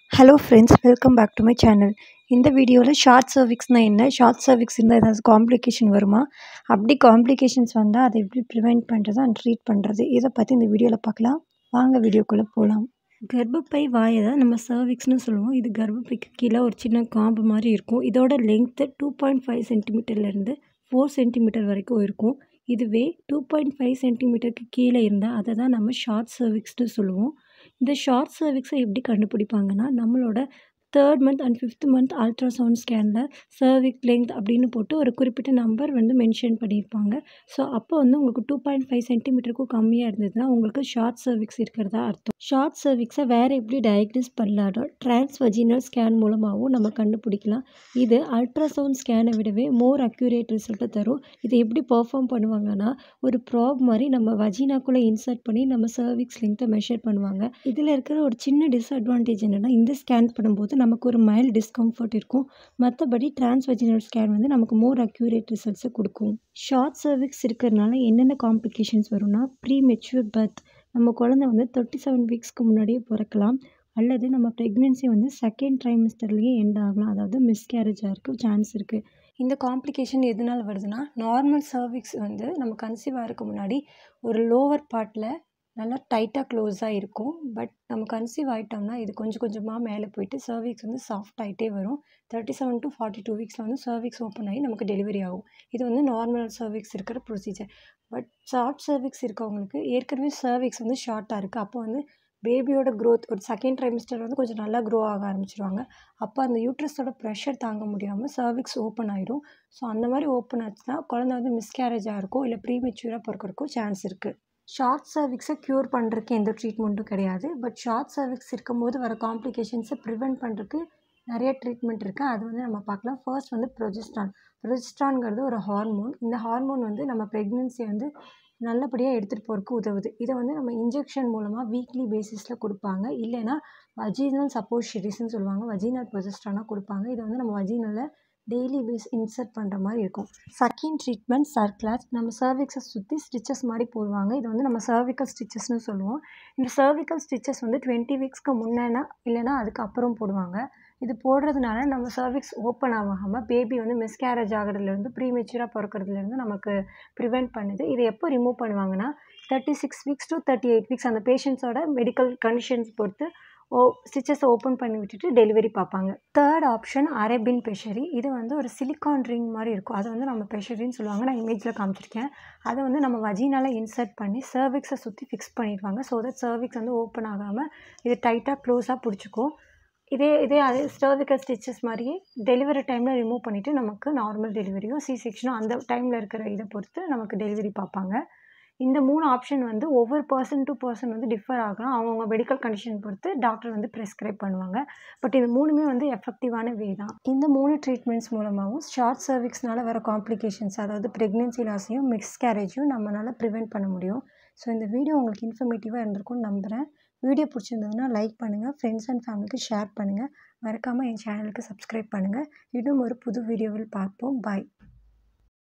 hello friends welcome back to my channel இந்த வீடியோவில் short சர்விக்ஸ்னால் என்ன ஷார்ட் சர்விக்ஸ் இருந்தால் ஏதாவது காம்ப்ளிகேஷன் வருமா அப்படி காம்ப்ளிகேஷன்ஸ் வந்தால் அதை எப்படி ப்ரிவெண்ட் பண்ணுறது அண்ட் ட்ரீட் பண்ணுறது இதை பற்றி இந்த வீடியோவில் பார்க்கலாம் வாங்க வீடியோக்குள்ளே போகலாம் கர்ப்பப்பை வாயை தான் நம்ம சர்விக்ஸ்னு சொல்லுவோம் இது கர்ப்பப்பைக்கு கீழே ஒரு சின்ன காம்பு மாதிரி இருக்கும் இதோட லென்த்து டூ பாயிண்ட் ஃபைவ் சென்டிமீட்டர்லேருந்து ஃபோர் சென்டிமீட்டர் வரைக்கும் இருக்கும் இதுவே டூ பாயிண்ட் ஃபைவ் சென்டிமீட்டருக்கு கீழே இருந்தால் அதை தான் நம்ம ஷார்ட் சர்விக்ஸ்னு சொல்லுவோம் இந்த ஷார்ட் சர்விக்ஸை எப்படி கண்டுபிடிப்பாங்கன்னா நம்மளோட third month and fifth month ultrasound ஸ்கேனில் சர்விக் லெங்த் அப்படின்னு போட்டு ஒரு குறிப்பிட்ட நம்பர் வந்து மென்ஷன் பண்ணியிருப்பாங்க ஸோ அப்போ வந்து உங்களுக்கு டூ பாயிண்ட் ஃபைவ் சென்டிமீட்டருக்கும் கம்மியாக இருந்ததுன்னா உங்களுக்கு ஷார்ட் சர்விக்ஸ் இருக்கிறதா அர்த்தம் ஷார்ட் சர்விக்ஸை வேறு எப்படி டயக்னோஸ் பண்ணலாடோ டிரான்ஸ்வஜினல் ஸ்கேன் மூலமாகவும் நம்ம கண்டுபிடிக்கலாம் இது அல்ட்ராசவுண்ட் ஸ்கேனை விடவே மோர் அக்யூரேட் ரிசல்ட்டை தரும் இதை எப்படி பெர்ஃபார்ம் பண்ணுவாங்கன்னா ஒரு ப்ராப் மாதிரி நம்ம வஜினாக்குள்ளே இன்சர்ட் பண்ணி நம்ம சர்விக்ஸ் லெங்த்தை மெஷர் பண்ணுவாங்க இதில் இருக்கிற ஒரு சின்ன டிஸ்அட்வான்டேஜ் என்னென்னா இந்த ஸ்கேன் பண்ணும்போது நமக்கு ஒரு மைல்டு டிஸ்கம்ஃபர்ட் இருக்கும் மற்றபடி டிரான்ஸ்வஜினல் ஸ்கேன் வந்து நமக்கு மோர் அக்யூரேட் ரிசல்ட்ஸை கொடுக்கும் ஷார்ட் சர்விக்ஸ் இருக்கிறதுனால என்னென்ன காம்ப்ளிகேஷன்ஸ் வரும்னா ப்ரீ மெச்சூர் பர்த் நம்ம குழந்தை வந்து தேர்ட்டி செவன் வீக்ஸ்க்கு முன்னாடியே பிறக்கலாம் அல்லது நம்ம ப்ரெக்னென்சி வந்து செகண்ட் ட்ரைமிஸ்டர்லேயே எண்ட் ஆகலாம் அதாவது மிஸ்கேரேஜ் ஆகிறதுக்கு சான்ஸ் இருக்குது இந்த காம்ப்ளிகேஷன் எதனால் வருதுன்னா நார்மல் சர்விக்ஸ் வந்து நம்ம கன்சீவ் ஆகிறதுக்கு முன்னாடி ஒரு லோவர் பார்ட்டில் நல்லா டைட்டாக க்ளோஸாக இருக்கும் பட் நம்ம கன்சீவ் ஆகிட்டோம்னா இது கொஞ்சம் கொஞ்சமாக மேலே போயிட்டு சர்விக்ஸ் வந்து சாஃப்ட் ஆகிட்டே வரும் thirty seven to forty two வீக்ஸில் வந்து சர்விக்ஸ் ஓப்பன் ஆகி நமக்கு டெலிவரி ஆகும் இது வந்து நார்மல் சர்விக்ஸ் இருக்கிற ப்ரொசீஜர் பட் ஷார்ட் சர்விக்ஸ் இருக்கவங்களுக்கு ஏற்கனவே சர்விக்ஸ் வந்து ஷார்ட்டாக இருக்குது அப்போ வந்து பேபியோட க்ரோத் ஒரு செகண்ட் ட்ரைமிஸ்டர் வந்து கொஞ்சம் நல்லா க்ரோ ஆக ஆரம்பிச்சிருவாங்க அப்போ அந்த யூட்ரஸோட ப்ரெஷர் தாங்க முடியாமல் சர்விக்ஸ் ஓப்பன் ஆகிடும் ஸோ அந்த மாதிரி ஓப்பன் ஆச்சுன்னா குழந்தை வந்து மிஸ்கேரேஜாக இருக்கும் இல்லை ப்ரீமெச்சூராக பிறக்கிறதுக்கும் சான்ஸ் இருக்குது ஷார்ட் சர்விக்ஸை க்யூர் பண்ணுறதுக்கு எந்த ட்ரீட்மெண்ட்டும் கிடையாது பட் ஷார்ட் சர்விக்ஸ் இருக்கும்போது வர காம்ப்ளிகேஷன்ஸை ப்ரிவெண்ட் பண்ணுறதுக்கு நிறைய ட்ரீட்மெண்ட் இருக்குது அது வந்து நம்ம பார்க்கலாம் ஃபர்ஸ்ட் வந்து ப்ரொஜெஸ்ட்ரான் ப்ரொஜெஸ்ட்ரான்ங்கிறது ஒரு ஹார்மோன் இந்த ஹார்மோன் வந்து நம்ம ப்ரெக்னென்சியை வந்து நல்லபடியாக எடுத்துகிட்டு போகிறதுக்கு உதவுது இதை வந்து நம்ம இன்ஜெக்ஷன் மூலமாக வீக்லி பேசிஸில் கொடுப்பாங்க இல்லைன்னா வஜீனல் சப்போஷிட்டிஸ்ன்னு சொல்லுவாங்க வஜீனல் ப்ரொஜெஸ்ட்ரானாக கொடுப்பாங்க இதை வந்து நம்ம வஜீனலில் டெய்லி பேஸ் இன்சர்ட் பண்ணுற மாதிரி இருக்கும் செகண்ட் ட்ரீட்மெண்ட் சர்க்ளாஸ் நம்ம சர்விக்ஸை சுற்றி ஸ்டிச்சஸ் மாதிரி போடுவாங்க இது வந்து நம்ம சர்விக்கல் ஸ்டிச்சஸ்னு சொல்லுவோம் இந்த சர்விக்கல் ஸ்டிச்சஸ் வந்து டுவெண்ட்டி வீக்ஸ்க்கு முன்னேனா இல்லைனா அதுக்கப்புறம் போடுவாங்க இது போடுறதுனால நம்ம சர்விக்ஸ் ஓப்பன் ஆகாமல் பேபி வந்து மிஸ்கேரேஜ் ஆகிறதுலேருந்து ப்ரீமெச்சூராக பிறக்கிறதுலேருந்து நமக்கு ப்ரிவெண்ட் பண்ணுது இது எப்போ ரிமூவ் பண்ணுவாங்கன்னா thirty six weeks to thirty eight weeks அந்த பேஷண்ட்ஸோட மெடிக்கல் கண்டிஷன்ஸ் பொறுத்து ஓ ஸ்டிச்சஸை ஓப்பன் பண்ணி விட்டுட்டு டெலிவரி பார்ப்பாங்க தேர்ட் ஆப்ஷன் அரேபின் பெஷரி இது வந்து ஒரு சிலிக்கான் ரிங் மாதிரி இருக்கும் அதை வந்து நம்ம பெஷரின்னு சொல்லுவாங்க நான் இமேஜில் காமிச்சிருக்கேன் அதை வந்து நம்ம வஜினால் இன்சர்ட் பண்ணி சர்விக்ஸை சுற்றி ஃபிக்ஸ் பண்ணிடுவாங்க ஸோ தட் சர்விக்ஸ் வந்து ஓப்பன் ஆகாமல் இது டைட்டாக க்ளோஸாக பிடிச்சிக்கும் இதே இதே அதே சர்விக்கல் ஸ்டிச்சஸ் மாதிரியே டெலிவரி டைமில் ரிமூவ் பண்ணிவிட்டு நமக்கு நார்மல் டெலிவரியும் சி செக்ஷனும் அந்த டைமில் இருக்கிற இதை பொறுத்து நமக்கு டெலிவரி பார்ப்பாங்க இந்த மூணு ஆப்ஷன் வந்து ஒவ்வொரு பர்சன் டு பர்சன் வந்து டிஃபர் ஆகலாம் அவங்கவுங்க மெடிக்கல் கண்டிஷன் பொறுத்து டாக்டர் வந்து ப்ரெஸ்கிரைப் பண்ணுவாங்க பட் இது மூணுமே வந்து எஃபெக்டிவான வே தான் இந்த மூணு ட்ரீட்மெண்ட்ஸ் மூலமாகவும் ஷார்ட் சர்விக்ஸ்னால வர காம்ப்ளிகேஷன்ஸ் அதாவது ப்ரெக்னென்சி லாஸையும் மிக்ஸ் கேரேஜையும் நம்மளால் ப்ரிவெண்ட் பண்ண முடியும் ஸோ இந்த வீடியோ உங்களுக்கு இன்ஃபர்மேட்டிவாக இருந்திருக்கும்னு நம்புகிறேன் வீடியோ பிடிச்சிருந்ததுன்னா லைக் பண்ணுங்கள் ஃப்ரெண்ட்ஸ் அண்ட் ஃபேமிலிக்கு ஷேர் பண்ணுங்கள் மறக்காமல் என் சேனலுக்கு சப்ஸ்கிரைப் பண்ணுங்கள் இன்னும் ஒரு புது வீடியோவில் பார்ப்போம் பாய்